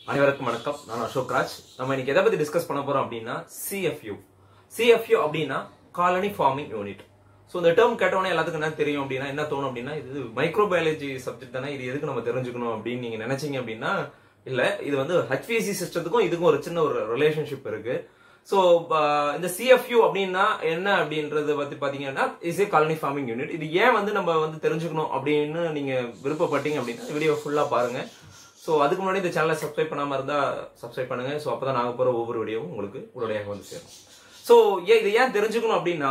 அனைவருக்கும் வணக்கம் நான் அசோக் ராஜ் நம்ம இன்னைக்கு எதை பத்தி டிஸ்கஸ் பண்ண போறோம் அப்படின்னா சிஎஃப்யூ சிஎஃப்யூ அப்படின்னா காலனி ஃபார்மிங் யூனிட் ஸோ இந்த டேர்ம் கேட்டவொடனே எல்லாத்துக்கும் என்ன தெரியும் அப்படின்னா என்ன தோணும் அப்படின்னா இது மைக்ரோபயாலஜி சப்ஜெக்ட் தானே இது எதுக்கு நம்ம தெரிஞ்சுக்கணும் அப்படின்னு நீங்க நினைச்சீங்க அப்படின்னா இல்ல இது வந்து ஹெச்பிஎஸ்சி சிஸ்டத்துக்கும் இதுக்கும் ஒரு சின்ன ஒரு ரிலேஷன்ஷிப் இருக்கு ஸோ இந்த சிஎஃப்யூ அப்படின்னா என்ன அப்படின்றத பத்தி பாத்தீங்கன்னா is a colony forming unit இது ஏன் வந்து நம்ம வந்து தெரிஞ்சுக்கணும் அப்படின்னு நீங்க விருப்பப்பட்டீங்க அப்படின்னா வீடியோ ஃபுல்லா பாருங்க ஸோ அதுக்கு முன்னாடி இந்த சேனலை சப்ஸ்கிரைப் பண்ணாம இருந்தா சப்ஸ்கிரைப் பண்ணுங்க ஸோ அப்பதான் நாங்க போற ஒவ்வொரு வீடியோவும் உங்களுக்கு உடனடியாக வந்து சேரும் ஸோ ஏன் இதை ஏன் தெரிஞ்சுக்கணும் அப்படின்னா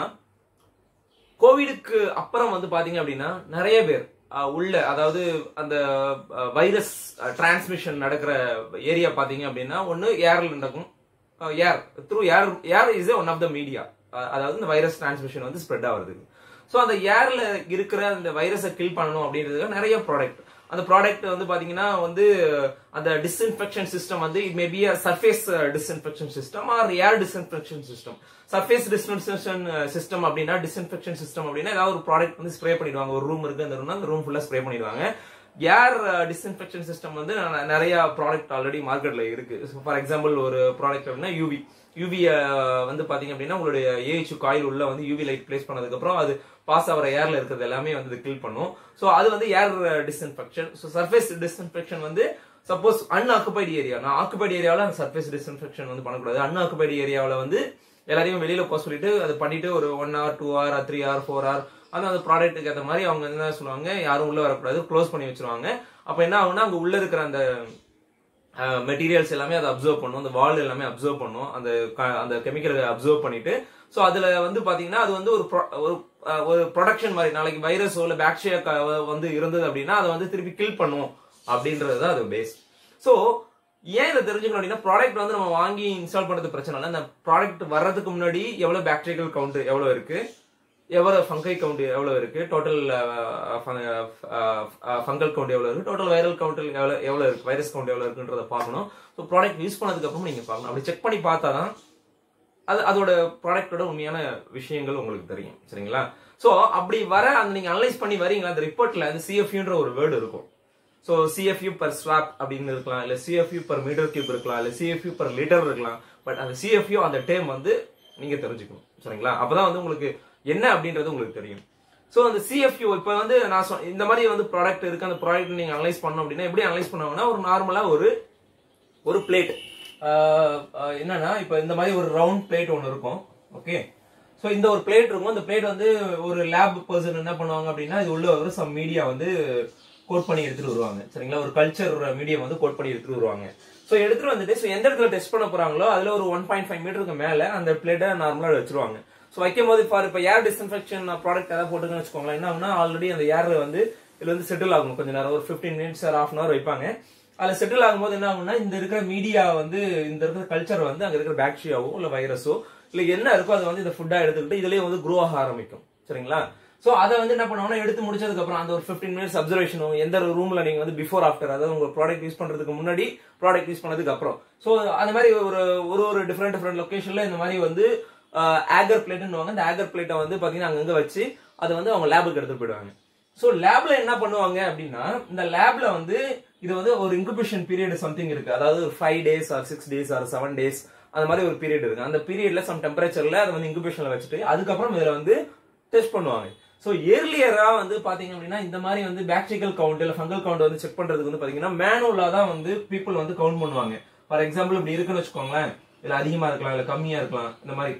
கோவிடுக்கு அப்புறம் வந்து பாத்தீங்க அப்படின்னா நிறைய பேர் அஹ், உள்ள அதாவது அந்த வைரஸ் டிரான்ஸ்மிஷன் நடக்கிற ஏரியா பாத்தீங்க அப்படின்னா ஒன்னு ஏர்ல நடக்கும் air through air air is one of the media அதாவது இந்த வைரஸ் டிரான்ஸ்மிஷன் வந்து ஸ்ப்ரெட் ஆகுறது ஸோ அந்த ஏர்ல இருக்கிற அந்த வைரஸை கில் பண்ணணும் அப்படின்றதுக்கு நிறைய ப்ராடக்ட் அந்த ப்ராடக்ட் வந்து பாத்தீங்கன்னா வந்து அந்த டிஸ்இன்ஃபெக்ஷன் சிஸ்டம் வந்து it may be surface disinfection system or air disinfection system surface disinfection system அப்படின்னா டிஸ்இன்ஃபெக்ஷன் சிஸ்டம் அப்படின்னா ஏதாவது ஒரு ப்ராடக்ட் வந்து ஸ்ப்ரே பண்ணிடுவாங்க ஒரு ரூம் இருக்கு அந்த ரூம் அந்த ரூம் ஃபுல்லா ஸ்ப்ரே பண்ணிடுவாங்க ஏர் டிஸ்இன்ஃபெக்ஷன் சிஸ்டம் வந்து ந- நிறைய ப்ராடக்ட் ஆல்ரெடி மார்க்கெட்ல இருக்கு ஃபார் எக்ஸாம்பிள் ஒரு ப்ராடக்ட் அப்படின்னா யூவி யூவி வந்து பாத்தீங்க அப்படின்னா உங்களுடைய ஏஹெச் காயில் உள்ள வந்து யூவி லைட் பிளேஸ் பண்ணதுக்கு அப்புறம் அது பாஸ் ஆகிற ஏர்ல இருக்கிறது எல்லாமே வந்து கில் பண்ணும் ஸோ அது வந்து air disinfection so surface disinfection வந்து சப்போஸ் அன்ஆக்குபைடு ஏரியா நான் ஆக்குபைடு ஏரியாவில் அந்த சர்ஃபேஸ் டிஸ்இன்ஃபெக்ஷன் வந்து பண்ணக்கூடாது அன்ஆக்குபைடு ஏரியாவில் வந்து எல்லாரையும் வெளியில போக சொல்லிட்டு அது பண்ணிட்டு ஒரு one hour two hour three hour four hour அது அந்த ப்ராடக்ட்டுக்கு ஏற்ற மாதிரி அவங்க என்ன சொல்லுவாங்க யாரும் உள்ள வரக்கூடாது க்ளோஸ் பண்ணி வச்சிருவாங்க அப்ப என்ன ஆகும்னா அங்க உள்ள இருக்கிற அந்த மெட்டீரியல்ஸ் எல்லாமே அதை அப்சர்வ் பண்ணும் அந்த வால் எல்லாமே அப்சர்வ் பண்ணும் அந்த க- அந்த கெமிக்கலை அப்சர்வ் பண்ணிட்டு ஸோ அதுல வந்து பாத்தீங்கன்னா அது வந்து ஒரு pro- ஒரு அஹ், ஒரு ப்ரொடக்ஷன் மாதிரி நாளைக்கு வைரஸோ இல்ல பாக்டீரியா வந்து இருந்தது அப்படின்னா அதை வந்து திருப்பி கில் பண்ணும் அப்படின்றது தான் அது பேஸ் ஸோ ஏன் இதை தெரிஞ்சுக்கணும் அப்படின்னா ப்ராடக்ட் வந்து நம்ம வாங்கி இன்ஸ்டால் பண்றது பிரச்சனை இல்லை அந்த ப்ராடக்ட் வர்றதுக்கு முன்னாடி எவ்வளவு பாக்டீரியல் கவுண்ட் எவ்வளவு இருக்கு எவ்வளவு ஃபங்கை கவுண்ட் எவ்வளவு இருக்கு டோட்டல் ஃபங்கல் கவுண்ட் எவ்வளவு இருக்கு டோட்டல் வைரல் கவுண்ட் எவ்வளவு எவ்வளவு இருக்கு வைரஸ் கவுண்ட் எவ்வளவு இருக்குன்றத பார்க்கணும் ஸோ ப்ராடக்ட் யூஸ் பண்ணதுக்கு அப்புறம் நீங்க பார்க்கணும் அப்படி செக் பண்ணி பார்த்தா தான் அது அதோட ப்ராடக்டோட உண்மையான விஷயங்கள் உங்களுக்கு தெரியும் சரிங்களா ஸோ அப்படி வர அந்த நீங்க அனலைஸ் பண்ணி வரீங்களா அந்த ரிப்போர்ட்ல அந்த சிஎஃப்யூன்ற ஒரு வேர்டு இருக்கும் ஸோ சிஎஃப்யூ பர் ஸ்வாப் அப்படின்னு இருக்கலாம் இல்ல சிஎஃப்யூ பர் மீட்டர் கியூப் இருக்கலாம் இல்ல சிஎஃப்யூ பர் லிட்டர் இருக்கலாம் பட் அந்த சிஎஃப்யூ அந்த டேம் வந்து நீங்க தெரிஞ்சுக்கணும் சரிங்களா அப்பதான் வந்து உங்களுக்கு என்ன அப்படின்றது உங்களுக்கு தெரியும் ஸோ அந்த சிஎஃப்யூ இப்போ வந்து நான் சொன்ன இந்த மாதிரி வந்து ப்ராடக்ட் இருக்கு அந்த ப்ராடக்ட் நீங்க அனலைஸ் பண்ணணும் அப்படின்னா எப்படி அனலைஸ் பண்ணுவாங்கன்னா ஒரு நார்மலா ஒரு ஒரு பிளேட் என்னன்னா இப்போ இந்த மாதிரி ஒரு ரவுண்ட் பிளேட் ஒன்று இருக்கும் ஓகே ஸோ இந்த ஒரு பிளேட் இருக்கும் இந்த பிளேட் வந்து ஒரு லேப் பர்சன் என்ன பண்ணுவாங்க அப்படின்னா இது உள்ள ஒரு சம் மீடியா வந்து கோட் பண்ணி எடுத்துட்டு வருவாங்க சரிங்களா ஒரு கல்ச்சர் மீடியம் வந்து கோட் பண்ணி எடுத்துட்டு வருவாங்க ஸோ எடுத்துட்டு வந்துட்டு ஸோ எந்த இடத்துல டெஸ்ட் பண்ண போறாங்களோ அதுல ஒரு ஒன் பாயிண்ட் ஃபைவ் மீட்டருக்கு மேல அந்த பிளேட்டை நார்மலா வச்சிருவாங்க ஸோ வைக்கும் போது ஃபார் இப்போ ஏர் டிஸ்இன்ஃபெக்ஷன் ப்ராடக்ட் ஏதாவது போட்டுங்கன்னு வச்சுக்கோங்களேன் என்ன ஆகுனா ஆல்ரெடி அந்த ஏர் வந்து இதுல வந்து செட்டில் ஆகும் கொஞ்ச நேரம் ஒரு fifteen minutes or half an hour வைப்பாங்க அதுல செட்டில் ஆகும்போது என்ன ஆகும்னா இந்த இருக்கிற மீடியா வந்து இந்த இருக்கிற கல்ச்சர் வந்து அங்க இருக்கிற பாக்டீரியாவோ இல்ல வைரஸோ இல்ல என்ன இருக்கோ அதை வந்து இந்த ஃபுட்டா எடுத்துக்கிட்டு இதுலயே வந்து க்ரோ ஆக ஆரம்பிக்கும் சரிங்களா சோ அதை வந்து என்ன பண்ணுவாங்கன்னா எடுத்து முடிச்சதுக்கு அப்புறம் அந்த ஒரு 15 மினிட்ஸ் அப்சர்வேஷனும் எந்த ரூம்ல நீங்க வந்து பிஃபோர் ஆஃப்டர் அதாவது உங்க ப்ராடக்ட் யூஸ் பண்றதுக்கு முன்னாடி ப்ராடக்ட் யூஸ் பண்ணதுக்கு அப்புறம் சோ அந்த மாதிரி ஒரு ஒரு ஒரு டிஃப்ரெண்ட் டிஃப்ரெண்ட் லொகேஷன்ல இந்த மாதிரி வந்து ஆகர் பிளேட்னுவாங்க இந்த ஆகர் பிளேட்டை வந்து பாத்தீங்கன்னா அங்கங்க வச்சு அதை வந்து அவங்க லேபுக்கு எடுத்துட்டு போயிடுவாங்க சோ லேப்ல என்ன பண்ணுவாங்க அப்படின்னா இந்த லேப்ல வந்து இது வந்து ஒரு இன்குபேஷன் பீரியட் சம்திங் இருக்கு அதாவது ஒரு five days or six days or seven days அந்த மாதிரி ஒரு பீரியட் இருக்கு அந்த பீரியட்ல சம் டெம்பரேச்சர்ல அதை வந்து இன்குபேஷன்ல வச்சுட்டு அதுக்கப்புறம் இதுல வந்து டெஸ்ட் பண்ணுவாங்க சோ ஏர்லியரா வந்து பாத்தீங்க அப்படின்னா இந்த மாதிரி வந்து பாக்டீரியல் கவுண்ட் இல்ல ஃபங்கல் கவுண்ட் வந்து செக் பண்றதுக்கு வந்து பாத்தீங்கன்னா மேனுவலா தான் வந்து பீப்புள் வந்து கவுண்ட் பண்ணுவாங்க ஃபார் எக்ஸாம்பிள் இப்படி இருக்குன்னு வச்சுக்கோங்களேன் இல்ல அதிகமா இருக்கலாம் இல்ல கம்மியா இருக்கலாம் இந்த மாதிரி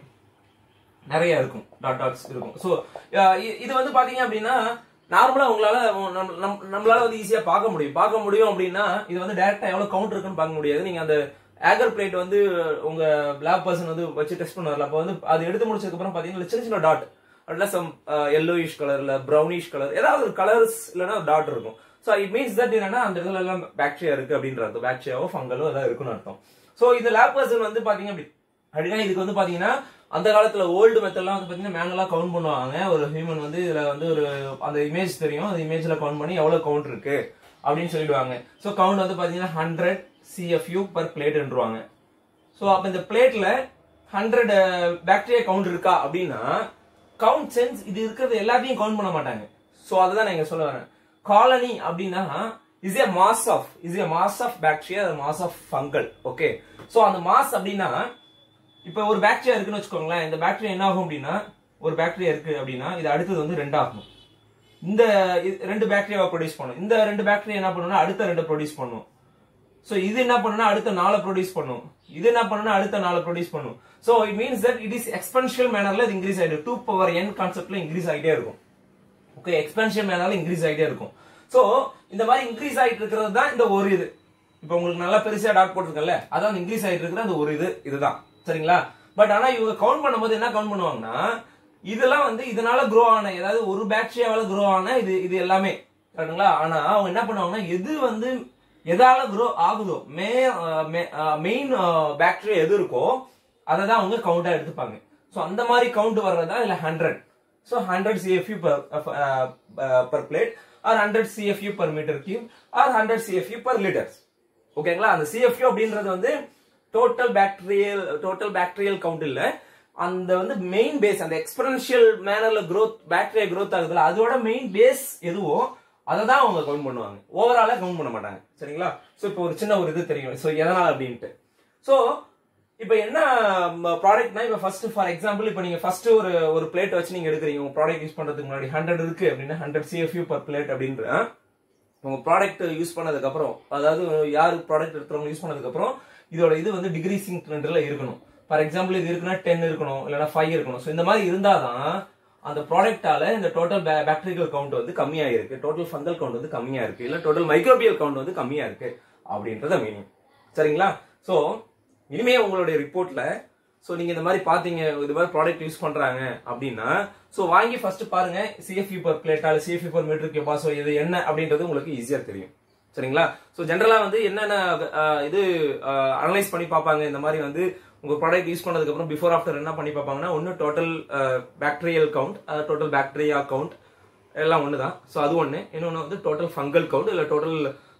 நிறைய இருக்கும் டாட் டாட்ஸ் இருக்கும் ஸோ இது வந்து பாத்தீங்க அப்படின்னா நார்மலா உங்களால நம்ம- நம்ம- நம்மளால வந்து ஈஸியா பார்க்க முடியும் பார்க்க முடியும் அப்படின்னா இது வந்து டைரக்டா எவ்வளவு கவுண்ட் இருக்குன்னு பார்க்க முடியாது நீங்க அந்த ஆகர் பிளேட் வந்து உங்க லேப் பர்சன் வந்து வச்சு டெஸ்ட் பண்ணுவார்ல அப்போ வந்து அது எடுத்து முடிச்சதுக்கு அப்புறம் பாத்தீங்கன்னா சின்ன சின்ன டாட் அதுல சம் எல்லோயிஷ் கலர்ல ப்ரௌனிஷ் கலர் ஏதாவது ஒரு கலர்ஸ் இல்லைன்னா டாட் இருக்கும் ஸோ இட் மீன்ஸ் தட் என்னன்னா அந்த இடத்துல எல்லாம் பாக்டீரியா இருக்கு அப்படின்ற அர்த்தம் பாக்டீரியாவோ ஃபங்கலோ ஏதாவது இருக்குன்னு அர்த்தம் ஸோ இந்த லேப் பர்சன் வந்து பாத்தீங்க அப்படி அப்படின்னா இதுக்கு வந்து பாத்தீங்கன்னா அந்த காலத்துல ஓல்டு மெத்தட்லாம் வந்து பாத்தீங்கன்னா மேனுவலா கவுண்ட் பண்ணுவாங்க ஒரு ஹியூமன் வந்து இதுல வந்து ஒரு அந்த இமேஜ் தெரியும் அந்த இமேஜ்ல கவுண்ட் பண்ணி எவ்வளவு கவுண்ட் இருக்கு அப்படின்னு சொல்லிடுவாங்க ஸோ கவுண்ட் வந்து பாத்தீங்கன்னா ஹண்ட்ரட் சிஎஃப்யூ பர் பிளேட்ன்றுவாங்க ஸோ அப்ப இந்த பிளேட்ல ஹண்ட்ரட் பாக்டீரியா கவுண்ட் இருக்கா அப்படின்னா கவுண்ட் சென்ஸ் இது இருக்கிறது எல்லாத்தையும் கவுண்ட் பண்ண மாட்டாங்க ஸோ அதுதான் நான் இங்க சொல்ல வரேன் காலனி அப்படின்னா is a mass of is a mass of bacteria mass of fungal okay so அந்த மாஸ் அப்படின்னா இப்போ ஒரு பாக்டீரியா இருக்குன்னு வச்சுக்கோங்களேன் இந்த பாக்டீரியா என்ன ஆகும் அப்படின்னா ஒரு பாக்டீரியா இருக்கு அப்படின்னா இது அடுத்தது வந்து ரெண்டாகும் இந்த இது- ரெண்டு பாக்டீரியாவை ப்ரொடியூஸ் பண்ணும் இந்த ரெண்டு பாக்டீரியா என்ன பண்ணும்னா அடுத்த ரெண்டு ப்ரொடியூஸ் பண்ணும் சோ இது என்ன பண்ணுனா அடுத்த நாளை ப்ரொடியூஸ் பண்ணும் இது என்ன பண்ணுனா அடுத்த நாளை ப்ரொடியூஸ் பண்ணும் so it means that it is exponential மேனர்ல இது இன்க்ரீஸ் ஆயிடும் டூ பவர் என் கான்செப்ட்ல இன்க்ரீஸ் ஆகிட்டே இருக்கும் ஓகே எக்ஸ்பென்ஷன் மேனால இன்க்ரீஸ் ஆகிட்டே இருக்கும் சோ இந்த மாதிரி இன்க்ரீஸ் ஆயிட்டு இருக்கிறது தான் இந்த ஒரு இது இப்போ உங்களுக்கு நல்லா பெருசா டாட் போட்டிருக்கல அதான் இன்க்ரீஸ் ஆயிட்டு இருக்கிற அந்த ஒரு இது இதுதான் சரிங்களா பட் ஆனா இவங்க கவுண்ட் பண்ணும்போது என்ன கவுண்ட் பண்ணுவாங்கன்னா இதெல்லாம் வந்து இதனால க்ரோ ஆன ஏதாவது ஒரு பாக்டீரியாவால க்ரோ ஆன இது இது எல்லாமே கரெக்டுங்களா ஆனா அவங்க என்ன பண்ணுவாங்கன்னா எது வந்து எதால க்ரோ ஆகுதோ மே மெயின் பாக்டீரியா எது இருக்கோ அதை தான் அவங்க கவுண்டா எடுத்துப்பாங்க ஸோ அந்த மாதிரி கவுண்ட் வர்றதா இல்ல hundred so hundred CFU per per plate or hundred CFU per metre cube or hundred CFU per litres ஓகேங்களா அந்த சிஎஃப்யூ அப்படின்றது வந்து total bacterial total bacterial count இல்ல அந்த வந்து மெயின் பேஸ் அந்த எக்ஸ்பெரன்ஷியல் மேனர்ல growth பாக்டீரியா growth ஆகுதுல அதோட மெயின் பேஸ் எதுவோ அதை தான் அவங்க கவுண்ட் பண்ணுவாங்க ஓவராலா கவுண்ட் பண்ண மாட்டாங்க சரிங்களா ஸோ இப்போ ஒரு சின்ன ஒரு இது தெரியும் ஸோ எதனால் அப்படின்ட்டு ஸோ இப்போ என்ன ப்ராடக்ட்னா இப்போ ஃபர்ஸ்ட் ஃபார் எக்ஸாம்பிள் இப்போ நீங்க ஃபர்ஸ்ட் ஒரு ஒரு பிளேட் வச்சு நீங்க எடுக்கிறீங்க உங்க ப்ராடக்ட் யூஸ் பண்றதுக்கு முன்னாடி ஹண்ட்ரட் இருக்கு அப்படின்னா ஹண்ட்ரட் சிஎஃப்யூ பர் பிளேட் அப்படின்ற உங்க ப்ராடக்ட் யூஸ் பண்ணதுக்கு அப்புறம் அதாவது யார் ப்ராடக்ட் எடுக்கிறவங்க யூஸ் பண்ணதுக்கு அப்புறம் இதோட இது வந்து டிகிரீசிங் ட்ரெண்ட்ல இருக்கணும் ஃபார் எக்ஸாம்பிள் இது இருக்குன்னா டென் இருக்கணும் இல்லைன்னா ஃபைவ் இருக்கணும் ஸோ இந்த மாதிரி இருந்தாதான் அந்த ப்ராடக்டால இந்த டோட்டல் பாக்டீரியல் கவுண்ட் வந்து கம்மியா இருக்கு டோட்டல் ஃபங்கல் கவுண்ட் வந்து கம்மியா இருக்கு இல்ல டோட்டல் மைக்ரோபியல் கவுண்ட் வந்து கம்மியா இருக்கு அப்படின்றத மீனிங் சரிங்களா சோ இனிமே உங்களுடைய ரிப்போர்ட்ல சோ நீங்க இந்த மாதிரி பாத்தீங்க இது மாதிரி ப்ராடக்ட் யூஸ் பண்றாங்க அப்படின்னா சோ வாங்கி ஃபர்ஸ்ட் பாருங்க சிஎஃப்இ பர் பிளேட்டா இல்ல சிஎஃப்இ பர் மீட்டர் கியூபா சோ இது என்ன அப்படின்றது உங்களுக்கு ஈஸியா தெரியும் சரிங்களா சோ ஜென்ரலா வந்து என்னென்ன அஹ், இது அனலைஸ் பண்ணி பார்ப்பாங்க இந்த மாதிரி வந்து உங்க ப்ராடக்ட் யூஸ் பண்ணதுக்கு அப்புறம் பிஃபோர் ஆஃப்டர் என்ன பண்ணி பார்ப்பாங்கன்னா ஒன்னு total bacterial count total bacteria count எல்லாம் ஒன்று தான் ஸோ அது ஒன்று இன்னொன்று வந்து டோட்டல் ஃபங்கல் கவுண்ட் இல்லை டோட்டல்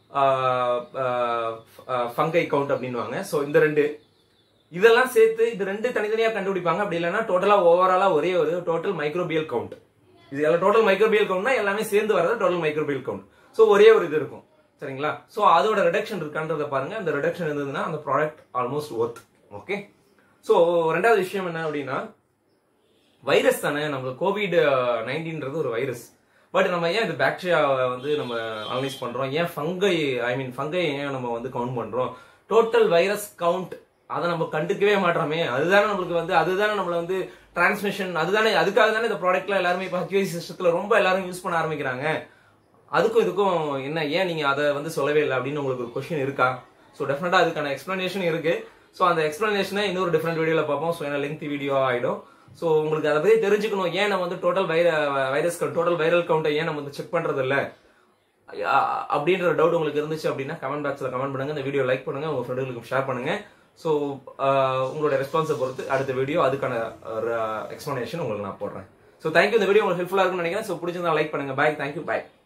ஃபங்கை கவுண்ட் அப்படின்னுவாங்க ஸோ இந்த ரெண்டு இதெல்லாம் சேர்த்து இது ரெண்டு தனித்தனியா கண்டுபிடிப்பாங்க அப்படி இல்லைன்னா டோட்டலா ஓவராலா ஒரே ஒரு டோட்டல் மைக்ரோபியல் கவுண்ட் இது எல்லாம் டோட்டல் மைக்ரோபியல் கவுண்ட்னா எல்லாமே சேர்ந்து வரது டோட்டல் மைக்ரோபியல் கவுண்ட் ஸோ ஒரே ஒரு இது இருக்கும் சரிங்களா ஸோ அதோட ரிடக்ஷன் இருக்கான்றத பாருங்க அந்த ரிடக்ஷன் இருந்ததுன்னா அந்த product almost worth okay so ரெண்டாவது விஷயம் என்ன அப்படின்னா வைரஸ் தானே நம்மளுக்கு கோவிட் நைன்டீன்றது ஒரு வைரஸ் பட் நம்ம ஏன் இது பாக்டீரியா வந்து நம்ம அனலைஸ் பண்றோம் ஏன் ஃபங்கை ஐ மீன் ஃபங்கை ஏன் நம்ம வந்து கவுண்ட் பண்றோம் டோட்டல் வைரஸ் கவுண்ட் அதை நம்ம கண்டுக்கவே மாட்டோமே அதுதானே நம்மளுக்கு வந்து அதுதானே நம்மள வந்து டிரான்ஸ்மிஷன் அதுதானே அதுக்காக தானே இந்த ப்ராடக்ட்ல எல்லாருமே இப்போ ஹெச்ஐவி சிஸ்டத்துல ரொம்ப எல்லாரும் யூஸ் பண்ண ஆரம்பிக்கிறாங்க அதுக்கும் இதுக்கும் என்ன ஏன் நீங்க அதை வந்து சொல்லவே இல்லை அப்படின்னு உங்களுக்கு ஒரு கொஸ்டின் இருக்கா ஸோ டெஃபினட்டா அதுக்கான எக்ஸ்பிளனேஷன் இருக்கு ஸோ அந்த எக்ஸ்பிளனேஷனை இன்னொரு டிஃப்ரெண்ட் வீடியோல பார்ப்போம் ஸோ ஏன்னா லெங்க் வீடியோ ஆயிடும் ஸோ உங்களுக்கு அதை பத்தி தெரிஞ்சுக்கணும் ஏன் நம்ம வந்து டோட்டல் வைர வைரஸ் டோட்டல் வைரல் கவுண்டை ஏன் நம்ம வந்து செக் பண்றது இல்ல அ- அப்படின்ற டவுட் உங்களுக்கு இருந்துச்சு அப்படின்னா கமெண்ட் பாக்ஸ்ல கமெண்ட் பண்ணுங்க இந்த வீடியோ லைக் பண்ணுங்க உங்க ஃப்ரெண்டுகளுக்கு ஷேர் பண்ணுங்க ஸோ உங்களோட ரெஸ்பான்ஸை பொறுத்து அடுத்த வீடியோ அதுக்கான எக்ஸ்பிளனேஷன் உங்களுக்கு நான் போடுறேன் ஸோ தேங்க்யூ இந்த வீடியோ உங்களுக்கு ஹெல்ப்ஃபுல்லா இருக்கும்னு நினைக்கிறேன் ஸோ பிடிச்சிருந்தா லைக் பண்ணுங்க பாய் தேங்க்யூ பாய்